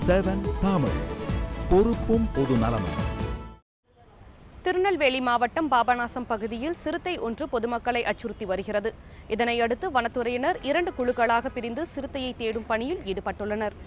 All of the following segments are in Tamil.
செவன் தமிழ் பொறுப்பும் பொது நலமும் திருநெல்வேலி மாவட்டம் பாபநாசம் பகுதியில் சிறுத்தை ஒன்று பொதுமக்களை அச்சுறுத்தி வருகிறது இதனையடுத்து வனத்துறையினர் இரண்டு குழுக்களாக பிரிந்து சிறுத்தையை தேடும் பணியில் ஈடுபட்டுள்ளனர்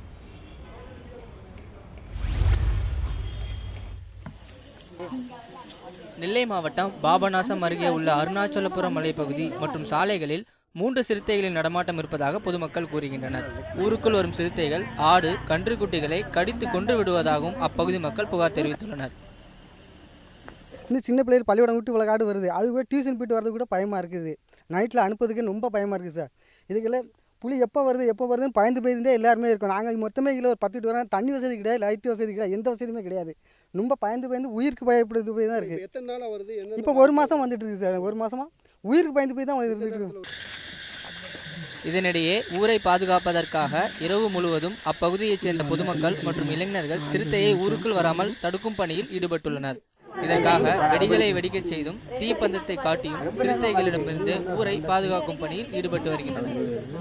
நெல்லை மாவட்டம் பாபநாசம் அருகே உள்ள அருணாச்சலபுரம் மலைப்பகுதி மற்றும் சாலைகளில் மூன்று சிறுத்தைகளின் நடமாட்டம் இருப்பதாக பொதுமக்கள் கூறுகின்றனர் ஊருக்குள் வரும் சிறுத்தைகள் ஆடு கன்றுக்குட்டிகளை கடித்து கொன்று விடுவதாகவும் அப்பகுதி மக்கள் புகார் தெரிவித்துள்ளனர் இன்னும் சின்ன பிள்ளைகள் பள்ளிக்கூடம் விட்டு இவ்வளோ காடு வருது அது கூட டியூஷன் போயிட்டு வரது கூட பயமாக இருக்குது நைட்டில் அனுப்புறதுக்கு ரொம்ப பயமாக இருக்குது சார் இதுக்கெல்லாம் புலி எப்போ வருது எப்போ வருதுன்னு பயந்து பயந்துட்டே எல்லாருமே இருக்கோம் நாங்கள் மொத்தமே இல்லை ஒரு பத்து வரோம் தண்ணி வசதி கிடையாது லைட் வசதி கிடையாது எந்த வசதியுமே கிடையாது ரொம்ப பயந்து பயந்து உயிருக்கு பயப்படுறது போய் தான் இருக்குது எத்தனை நாளா வருது என்ன இப்போ ஒரு மாதம் வந்துட்டு இருக்கு சார் ஒரு மாதமா உயிருக்கு பயந்து போய் தான் வந்துட்டு இருக்கு இதனிடையே ஊரை பாதுகாப்பதற்காக இரவு முழுவதும் அப்பகுதியைச் சேர்ந்த பொதுமக்கள் மற்றும் இளைஞர்கள் சிறுத்தையை ஊருக்குள் வராமல் தடுக்கும் பணியில் ஈடுபட்டுள்ளனர் இதற்காக வெடிகளை வெடிக்கச் செய்தும் தீப்பந்தத்தை காட்டியும் சிறுத்தைகளிடமிருந்து ஊரை பாதுகாக்கும் பணியில் ஈடுபட்டு வருகின்றனர்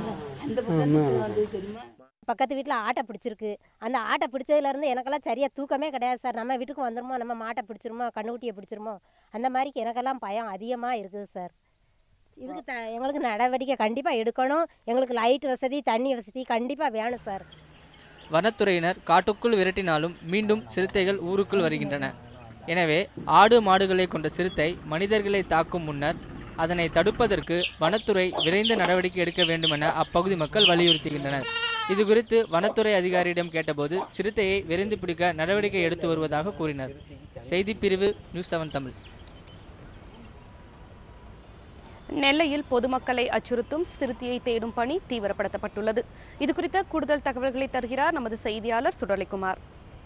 பக்கத்து வீட்டில் ஆட்டை பிடிச்சிருக்கு அந்த ஆட்டை பிடிச்சதுலேருந்து எனக்கெல்லாம் சரியாக தூக்கமே கிடையாது சார் நம்ம வீட்டுக்கு வந்துருமோ நம்ம மாட்டை பிடிச்சிருமோ கண்ணுக்குட்டியை பிடிச்சிருமோ அந்த மாதிரிக்கு எனக்கெல்லாம் பயம் அதிகமாக இருக்குது சார் இதுக்கு த எங்களுக்கு நடவடிக்கை கண்டிப்பாக எடுக்கணும் எங்களுக்கு லைட் வசதி தண்ணி வசதி கண்டிப்பாக வேணும் சார் வனத்துறையினர் காட்டுக்குள் விரட்டினாலும் மீண்டும் சிறுத்தைகள் ஊருக்குள் வருகின்றன எனவே ஆடு மாடுகளை கொண்ட சிறுத்தை மனிதர்களை தாக்கும் முன்னர் அதனை தடுப்பதற்கு வனத்துறை விரைந்து நடவடிக்கை எடுக்க வேண்டுமென அப்பகுதி மக்கள் வலியுறுத்துகின்றனர் இது குறித்து வனத்துறை அதிகாரியிடம் கேட்டபோது சிறுத்தையை விரைந்து பிடிக்க நடவடிக்கை எடுத்து வருவதாக கூறினர் செய்திப் பிரிவு நியூஸ் செவன் தமிழ் நெல்லையில் பொதுமக்களை அச்சுறுத்தும் சிறுத்தையை தேடும் பணி தீவிரப்படுத்தப்பட்டுள்ளது இது குறித்த கூடுதல் தகவல்களை தருகிறார் நமது செய்தியாளர் சுடலைக்குமார்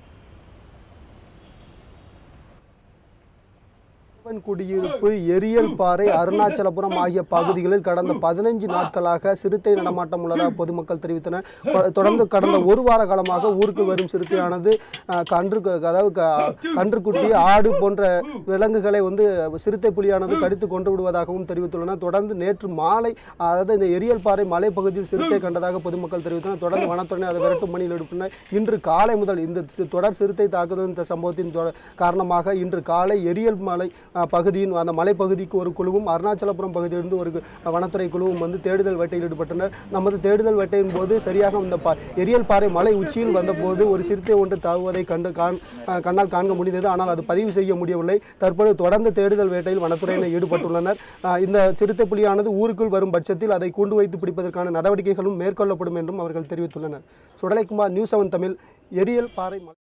சிவன் குடியிருப்பு எரியல் பாறை அருணாச்சலபுரம் ஆகிய பகுதிகளில் கடந்த பதினஞ்சு நாட்களாக சிறுத்தை நடமாட்டம் உள்ளதாக பொதுமக்கள் தெரிவித்தனர் கொ- தொடர்ந்து கடந்த ஒரு வார காலமாக ஊருக்கு வரும் சிறுத்தையானது அஹ், கன்று அதாவது க- கன்றுக்குட்டி ஆடு போன்ற விலங்குகளை வந்து சிறுத்தை புலியானது கடித்து கொண்டு விடுவதாகவும் தெரிவித்துள்ளனர் தொடர்ந்து நேற்று மாலை அதாவது இந்த எரியல் பாறை மலைப்பகுதியில் சிறுத்தை கண்டதாக பொதுமக்கள் தெரிவித்தனர் தொடர்ந்து வனத்துறை அதை விரட்டும் பணியில் ஈடுபட்டனர் இன்று காலை முதல் இந்த சி- தொடர் சிறுத்தை தாக்குதல் இந்த சம்பவத்தின் தொ- காரணமாக இன்று காலை எரியல் மலை அஹ், பகுதியின் அந்த மலைப்பகுதிக்கு ஒரு குழுவும் அருணாச்சலபுரம் பகுதியிலிருந்து ஒரு கு- வனத்துறை குழுவும் வந்து தேடுதல் வேட்டையில் ஈடுபட்டனர் நமது தேடுதல் வேட்டையின் போது சரியாக இந்த ப- எரியல் பாறை மலை உச்சியில் வந்தபோது ஒரு சிறுத்தை ஒன்று தாவுவதை கண்டு காண் அஹ், கண்ணால் காண்க முடிந்தது ஆனால் அது பதிவு செய்ய முடியவில்லை தற்போது தொடர்ந்து தேடுதல் வேட்டையில் வனத்துறையினர் ஈடுபட்டுள்ளனர் அஹ், இந்த சிறுத்தை புலியானது ஊருக்குள் வரும் பட்சத்தில் அதை கூண்டு வைத்து பிடிப்பதற்கான நடவடிக்கைகளும் மேற்கொள்ளப்படும் என்றும் அவர்கள் தெரிவித்துள்ளனர் சுடலைக்குமார் நியூஸ் செவன் தமிழ் எரியல் பாறை மலை